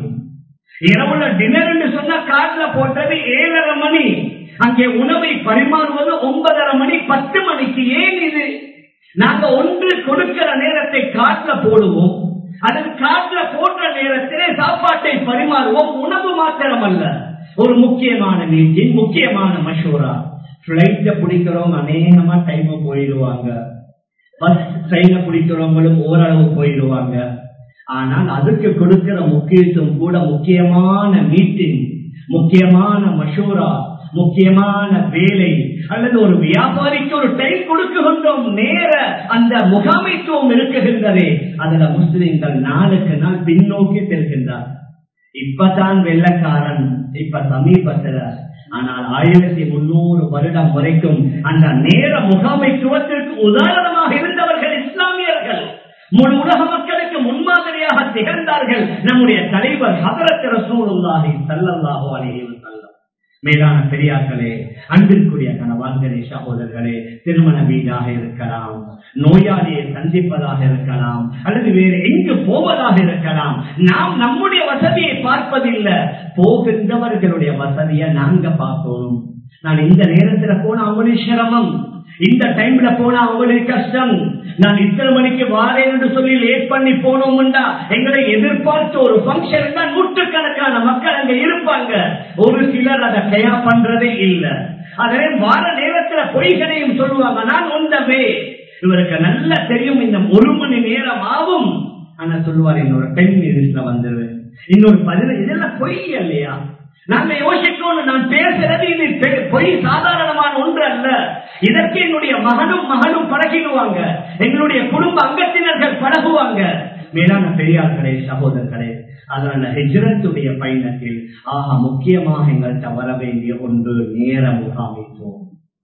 இரவுல டின்னர் என்று சொன்னா காட்டுல போட்டது ஏழரை மணி அங்கே உணவை பரிமாறுவது ஒன்பதரை மணி பத்து மணிக்கு ஏன் இது நாங்க ஒன்று கொடுக்கிற நேரத்தை காட்டுல போடுவோம் அல்லது காட்டுல போடுற நேரத்திலே சாப்பாட்டை பரிமாறுவோம் உணவு மாத்திரம் அல்ல ஒரு முக்கியமான மீட்டிங் முக்கியமான மஷூரா பிளைட்ல பிடிக்கிறவங்க அநேகமா டைம் போயிடுவாங்க பஸ் ட்ரெயின்ல பிடிக்கிறவங்களும் ஓரளவு போயிடுவாங்க ஆனால் அதுக்கு கொடுக்கிற முக்கியத்துவம் கூட முக்கியமான மீட்டிங் முக்கியமான மஷூரா முக்கியமான வேலை அல்லது ஒரு வியாபாரிக்கு ஒரு டைம் கொடுக்குகின்றோம் நேர அந்த முகாமைத்துவம் இருக்குகின்றதே அதுல முஸ்லிம்கள் நாளுக்கு நாள் பின்னோக்கி செல்கின்றார் இப்பதான் வெள்ளக்காரன் இப்ப சமீபத்துல ஆனால் ஆயிரத்தி முன்னூறு வருடம் வரைக்கும் அந்த நேர முகாமைத்துவத்திற்கு உதாரணமாக இருந்தவர்கள் இஸ்லாமியர்கள் முழு உலக மக்களுக்கு முன்மாதிரியாக திகழ்ந்தார்கள் நம்முடைய தலைவர் ஹதரத் ரசூலுல்லாஹி ஸல்லல்லாஹு அலைஹி வஸல்லம் மேலான பெரியார்களே அன்பிற்குரிய கணவான்களே சகோதரர்களே திருமண வீடாக இருக்கலாம் நோயாளியை சந்திப்பதாக இருக்கலாம் அல்லது வேறு எங்கு போவதாக இருக்கலாம் நாம் நம்முடைய வசதியை பார்ப்பதில்லை போகின்றவர்களுடைய வசதியை நாங்க பார்க்கணும் நான் இந்த நேரத்துல போன அவங்களுக்கு சிரமம் இந்த டைம்ல போனா அவங்களுக்கு கஷ்டம் நான் இத்தனை மணிக்கு வாரேன் என்று சொல்லி லேட் பண்ணி போனோம்டா எங்களை எதிர்பார்த்து ஒரு பங்கன் தான் நூற்றுக்கணக்கான மக்கள் அங்க இருப்பாங்க ஒரு சிலர் அதை கயா பண்றதே இல்ல அதே வார நேரத்துல பொய்களையும் சொல்லுவாங்க நான் ஒன்றவே இவருக்கு நல்லா தெரியும் இந்த ஒரு மணி நேரம் ஆகும் ஆனா சொல்லுவார் இன்னொரு டென் மினிட்ஸ்ல வந்துருவேன் இன்னொரு பதினஞ்சு இதெல்லாம் பொய் இல்லையா நாங்க யோசிக்கணும் நான் பேசுறது இது பெ- பொய் சாதாரணமான ஒன்று அல்ல இதற்கு என்னுடைய மகனும் மகளும் பழகிடுவாங்க எங்களுடைய குடும்ப அங்கத்தினர்கள் பழகுவாங்க மேலான பெரியார்களே சகோதரர்களே அதனால ஹிஜ்ரத்துடைய பயணத்தில் ஆஹா முக்கியமாக எங்கள்கிட்ட வர வேண்டிய ஒன்று நேர முகாமித்துவம்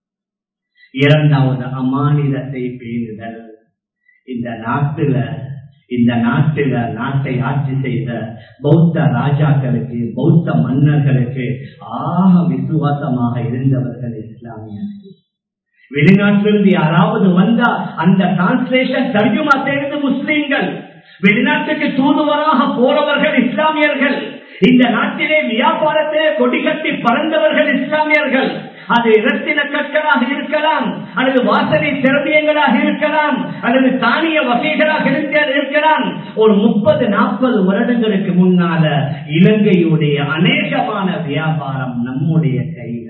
இரண்டாவது அமானிதத்தை பேணுதல் இந்த நாட்டுல இந்த நாட்டில நாட்டை ஆட்சி செய்த பௌத்த ராஜாக்களுக்கு பௌத்த மன்னர்களுக்கு ஆக விசுவாசமாக இருந்தவர்கள் இஸ்லாமியர்கள் வெளிநாட்டிலிருந்து யாராவது வந்தா அந்த டிரான்ஸ்லேஷன் தர்ஜுமா செய்வது முஸ்லிம்கள் வெளிநாட்டுக்கு தூதுவராக போறவர்கள் இஸ்லாமியர்கள் இந்த நாட்டிலே வியாபாரத்திலே கொடி கட்டி பறந்தவர்கள் இஸ்லாமியர்கள் அது இரத்தின கற்களாக இருக்கலாம் அல்லது வாசனை திரவியங்களாக இருக்கலாம் அல்லது தானிய வகைகளாக இருக்க- இருக்கலாம் ஒரு முப்பது நாற்பது வருடங்களுக்கு முன்னால இலங்கையுடைய அநேகமான வியாபாரம் நம்முடைய கையில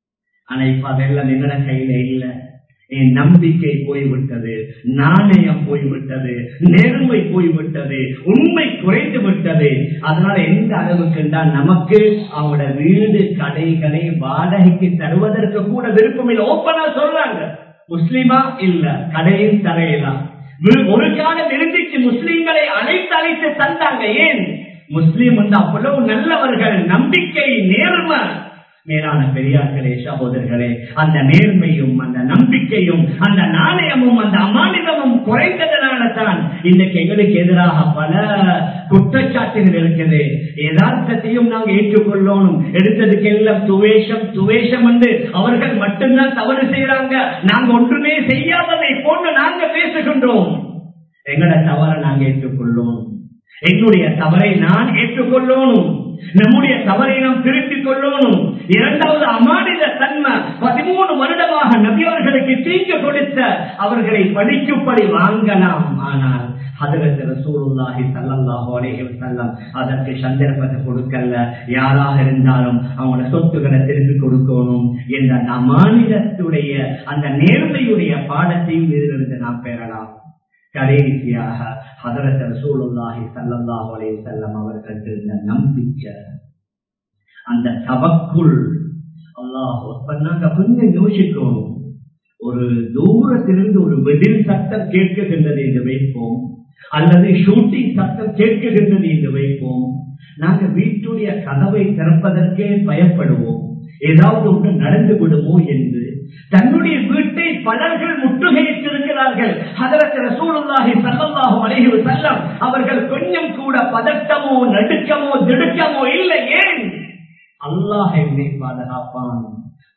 ஆனா இப்ப அதெல்லாம் எங்கட கையில இல்ல என் நம்பிக்கை போய்விட்டது நாணயம் போய்விட்டது நேர்மை போய்விட்டது உண்மை குறைந்து விட்டது அதனால எந்த அளவுக்கு தான் நமக்கு அவங்களோட வீடு கடைகளை வாடகைக்கு தருவதற்கு கூட விருப்பம் இல்லை ஓப்பனா சொல்றாங்க முஸ்லிமா இல்ல கடையில் தரையலாம் ஒரு காலம் இருந்துச்சு முஸ்லிம்களை அழைத்து அழைத்து தந்தாங்க ஏன் முஸ்லீம் வந்து அவ்வளவு நல்லவர்கள் நம்பிக்கை நேர்மை மேலான பெரியார்களே சகோதரர்களே அந்த நேர்மையும் அந்த நம்பிக்கையும் அந்த நாணயமும் அந்த அமானிதமும் குறைந்ததனால தான் இன்றைக்கு எங்களுக்கு எதிராக பல குற்றச்சாட்டுகள் இருக்குது யதார்த்தத்தையும் நாங்கள் ஏற்றுக்கொள்ளணும் எடுத்ததுக்கு எல்லாம் துவேஷம் துவேஷம் என்று அவர்கள் மட்டும்தான் தவறு செய்யறாங்க நாங்க ஒன்றுமே செய்யாததை போன்று நாங்க பேசுகின்றோம் எங்கட தவறை நாங்க ஏற்றுக்கொள்ளணும் என்னுடைய தவறை நான் ஏற்றுக்கொள்ளணும் நம்முடைய தவறை நாம் திருத்திக் கொள்ளணும் இரண்டாவது அமானித தன்மை பதிமூணு வருடமாக நபியவர்களுக்கு தீங்கு கொடுத்த அவர்களை படிக்கும்படி வாங்கலாம் ஆனால் ஹதரத் ரசூலுல்லாஹி ஸல்லல்லாஹு அலைஹி வஸல்லம் அதற்கு சந்தர்ப்பத்தை கொடுக்கல யாராக இருந்தாலும் அவங்களோட சொத்துக்களை திருப்பி கொடுக்கணும் என்ற அந்த அமானிதத்துடைய அந்த நேர்மையுடைய பாடத்தையும் இதிலிருந்து நாம் பெறலாம் கடைசியாக ஹதரத் ரசூலுல்லாஹி ஸல்லல்லாஹு அலைஹி வஸல்லம் அவர்கள் இருந்த நம்பிக்கை அந்த தவக்குள் அல்லாஹ் நாங்க கொஞ்சம் யோசிக்கணும் ஒரு தூரத்திலிருந்து ஒரு வெடில் சத்தம் கேட்குகின்றது என்று வைப்போம் அல்லது ஷூட்டிங் சத்தம் கேட்குகின்றது என்று வைப்போம் நாங்க வீட்டுடைய கதவை திறப்பதற்கே பயப்படுவோம் ஏதாவது ஒன்று நடந்து விடுமோ என்று தன்னுடைய வீட்டை பலர்கள் முற்றுகையிட்டிருக்கிறார்கள் அதற்கு ரசூலுல்லாஹி ஸல்லல்லாஹு அலைஹி வஸல்லம் அவர்கள் கொஞ்சம் கூட பதட்டமோ நடுக்கமோ திடுக்கமோ இல்லை ஏன் அல்லாஹ் என்னை பாதுகாப்பான்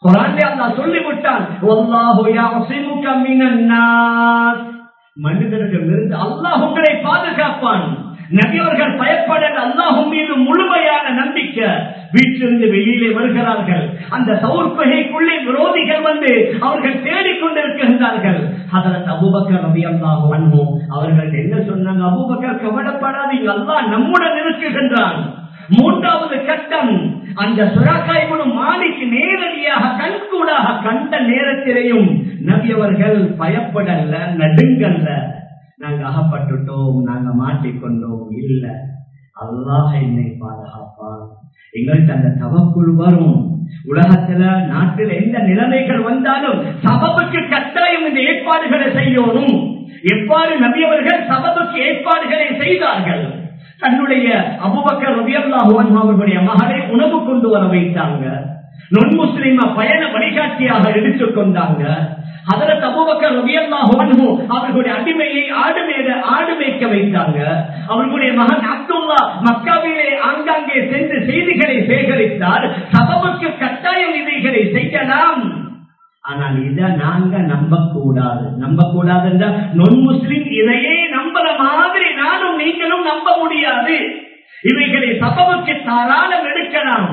குரான்ல அல்லாஹ் சொல்லிவிட்டான் வல்லாஹு யஸிமுக மினன் நாஸ் மனிதர்களிடமிருந்து அல்லாஹ் உங்களை பாதுகாப்பான் நபியவர்கள் பயப்பட அல்லாஹும் மீது முழுமையான நம்பிக்கை வீட்டிலிருந்து வெளியிலே வருகிறார்கள் அந்த சௌர்பகைக்குள்ளே விரோதிகள் வந்து அவர்கள் தேடிக்கொண்டிருக்கின்றார்கள் அதற்கு அபுபக்கர் ரவி அல்லாஹ் வன்மோம் அவர்கள் என்ன சொன்னாங்க அபுபக்கர் கவலைப்படாதீங்க அல்லாஹ் நம்முடன் இருக்குகின்றான் மூன்றாவது கட்டம் அந்த சுராக்காய்குழு மாலிக்கு நேரடியாக கண்கூடாக கண்ட நேரத்திலேயும் நபியவர்கள் பயப்படல நடுங்கல்ல நாங்க அகப்பட்டுட்டோம் நாங்க மாட்டிக்கொண்டோம் இல்ல அல்லாஹ் என்னை பாதுகாப்பான் எங்கள்கிட்ட அந்த தவக்குள் வரும் உலகத்துல நாட்டில் எந்த நிலைமைகள் வந்தாலும் சபபுக்கு கட்டாயம் இந்த ஏற்பாடுகளை செய்யணும் எவ்வாறு நபியவர்கள் சபபுக்கு ஏற்பாடுகளை செய்தார்கள் தன்னுடைய அபுபக்கர் ரபியல்லாஹு அவர்களுடைய மகளை உணவு கொண்டு வர வைத்தாங்க நொன் முஸ்லிம பயண வழிகாட்டியாக எடுத்துக் கொண்டாங்க அதற்கு அபுபக்கர் ரபியல்லாஹு அன்ஹு அவர்களுடைய அடிமையை ஆடு மேல ஆடு மேய்க்க வைத்தாங்க அவர்களுடைய மகன் அப்துல்லா மக்காவிலே ஆங்காங்கே சென்று செய்திகளை சேகரித்தார் சபவுக்கு கட்டாயம் இவைகளை செய்யலாம் ஆனால் இதை நாங்க நம்ப கூடாது நம்ப கூடாது என்றால் நொன் முஸ்லிம் இதையே நம்புற மாதிரி நானும் நீங்களும் நம்ப முடியாது இவைகளை சபவுக்கு தாராளம் எடுக்கலாம்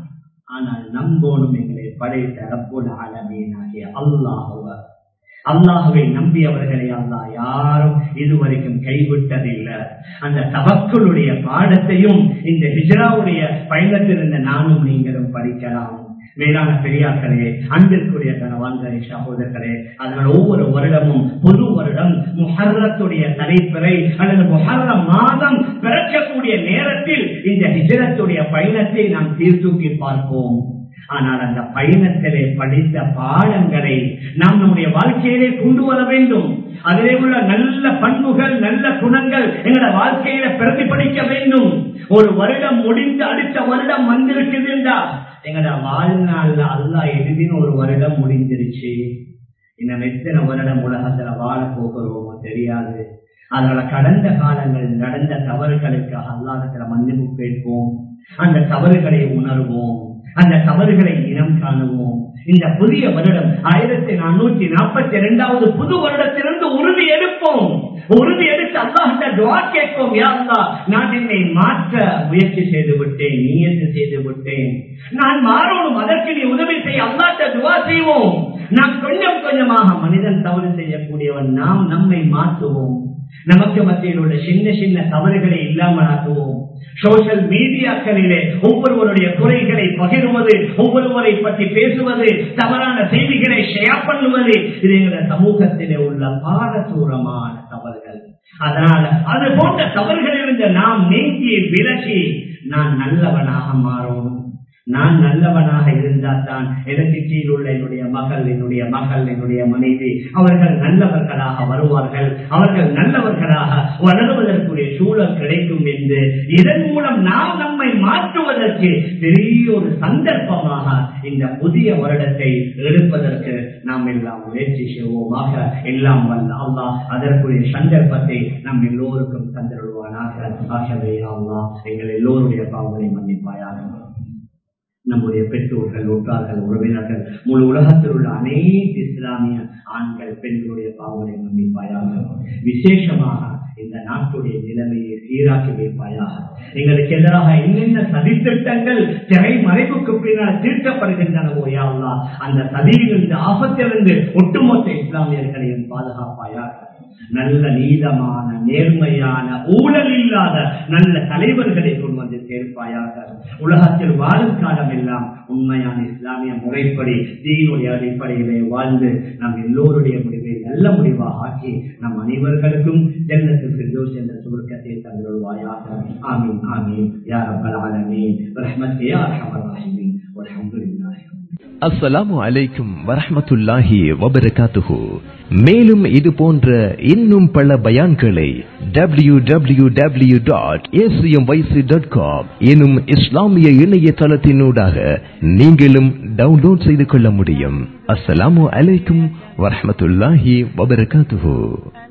ஆனால் நம்போனும் எங்களை படைத்த ரப்புல் ஆலமீனாகிய அல்லாஹுவ அல்லாஹுவை நம்பியவர்களை அல்லாஹ் யாரும் இதுவரைக்கும் கைவிட்டதில்லை அந்த தவக்களுடைய பாடத்தையும் இந்த ஹிஜ்ராவுடைய பயணத்தில் இருந்த நானும் நீங்களும் படிக்கலாம் மேலான பெரியார்களே அன்பிற்குரிய கணவான்களே சகோதரர்களே அதனால் ஒவ்வொரு வருடமும் பொது வருடம் முஹர்ரத்துடைய தலைப்பிறை அல்லது முஹர்ரம் மாதம் பிறக்கக்கூடிய நேரத்தில் இந்த ஹிஜரத்துடைய பயணத்தை நாம் சீர்தூக்கி பார்ப்போம் ஆனால் அந்த பயணத்திலே படித்த பாடங்களை நாம் நம்முடைய வாழ்க்கையிலே கொண்டு வர வேண்டும் அதிலே உள்ள நல்ல பண்புகள் நல்ல குணங்கள் எங்களோட வாழ்க்கையில பிரதிபலிக்க வேண்டும் ஒரு வருடம் முடிந்து அடுத்த வருடம் வந்திருக்குது என்றா எங்களோட வாழ்நாள்ல அல்லா எழுதின ஒரு வருடம் முடிஞ்சிருச்சு இன்னும் எத்தனை வருடம் உலகத்துல வாழ போகிறோமோ தெரியாது அதனால கடந்த காலங்கள் நடந்த தவறுகளுக்காக அல்லாதத்துல மன்னிப்பு கேட்போம் அந்த தவறுகளை உணர்வோம் அந்த தவறுகளை இனம் காணுவோம் இந்த புதிய வருடம் ஆயிரத்தி நானூற்றி நாற்பத்தி இரண்டாவது புது வருடத்திலிருந்து உறுதி எடுப்போம் உறுதி எடுத்து அல்லாஹ் துவா கேட்போம் யாருந்தா நான் என்னை மாற்ற முயற்சி செய்து விட்டேன் நீயத்து செய்து விட்டேன் நான் மாறணும் அதற்கு நீ உதவி செய்ய அல்லாட்ட துவா செய்வோம் நாம் கொஞ்சம் கொஞ்சமாக மனிதன் தவறு செய்யக்கூடியவன் நாம் நம்மை மாற்றுவோம் நமக்கு மத்தியில் உள்ள சின்ன சின்ன தவறுகளை இல்லாமலாக்குவோம் சோசியல் மீடியாக்களிலே ஒவ்வொருவருடைய குறைகளை பகிர்வது ஒவ்வொருவரை பற்றி பேசுவது தவறான செய்திகளை ஷேர் பண்ணுவது இது எங்கள சமூகத்திலே உள்ள பாரதூரமான தவறுகள் அதனால அது போன்ற தவறுகளிலிருந்து நாம் நீங்கி விலகி நான் நல்லவனாக மாறணும் நான் நல்லவனாக இருந்தால் தான் எனக்கு கீழ் உள்ள என்னுடைய மகள் என்னுடைய மகள் என்னுடைய மனைவி அவர்கள் நல்லவர்களாக வருவார்கள் அவர்கள் நல்லவர்களாக வளருவதற்குரிய சூழல் கிடைக்கும் என்று இதன் மூலம் நாம் நம்மை மாற்றுவதற்கு பெரிய ஒரு சந்தர்ப்பமாக இந்த புதிய வருடத்தை எடுப்பதற்கு நாம் எல்லாம் முயற்சி செய்வோமாக எல்லாம் வல்ல அல்லா அதற்குரிய சந்தர்ப்பத்தை நம் எல்லோருக்கும் தந்திருவானாக ஆகவே அல்லா எங்கள் எல்லோருடைய பாவங்களை மன்னிப்பாயாக நம்முடைய பெற்றோர்கள் ஒற்றார்கள் உறவினர்கள் முழு உலகத்தில் உள்ள அனைத்து இஸ்லாமிய ஆண்கள் பெண்களுடைய பாவங்களை மன்னிப்பாயாக விசேஷமாக இந்த நாட்டுடைய நிலைமையை சீராக்கி வைப்பாயாக எங்களுக்கு எதிராக என்னென்ன சதித்திட்டங்கள் திரை மறைவுக்கு பின்னால் தீர்க்கப்படுகின்றனவோ யாவா அந்த சதியிலிருந்து ஆபத்திலிருந்து ஒட்டுமொத்த இஸ்லாமியர்களையும் பாதுகாப்பாயாக நல்ல நீதமான நேர்மையான ஊழல் இல்லாத நல்ல தலைவர்களை கொண்டு வந்து சேர்ப்பாயாக உலகத்தில் வாழும் காலம் எல்லாம் உண்மையான இஸ்லாமிய முறைப்படி தீனுடைய அடிப்படையிலே வாழ்ந்து நம் எல்லோருடைய முடிவை நல்ல முடிவாக ஆக்கி நம் அனைவர்களுக்கும் ஜன்னத்தில் ஃபிர்தௌஸ் என்ற சுருக்கத்தை தந்துள்வாயாக ஆமீன் ஆமீன் யா ரப்பல் ஆலமீன் ரஹ்மத்தே யா அர்ஹமர் ரஹீமீன் வல்ஹம்துலில்லாஹ் அஸ்ஸலாமு அலைக்கும் வரஹ்மத்துல்லாஹி வபரகாத்துஹு மேலும் இது போன்ற இன்னும் பல பயான்களை W W W dot dot com எனும் இஸ்லாமிய இணையதளத்தினூடாக நீங்களும் டவுன்லோட் செய்து கொள்ள முடியும் அஸ்ஸலாமு அலைக்கும் வரஹ்மத்துல்லாஹி வபரகாத்துஹு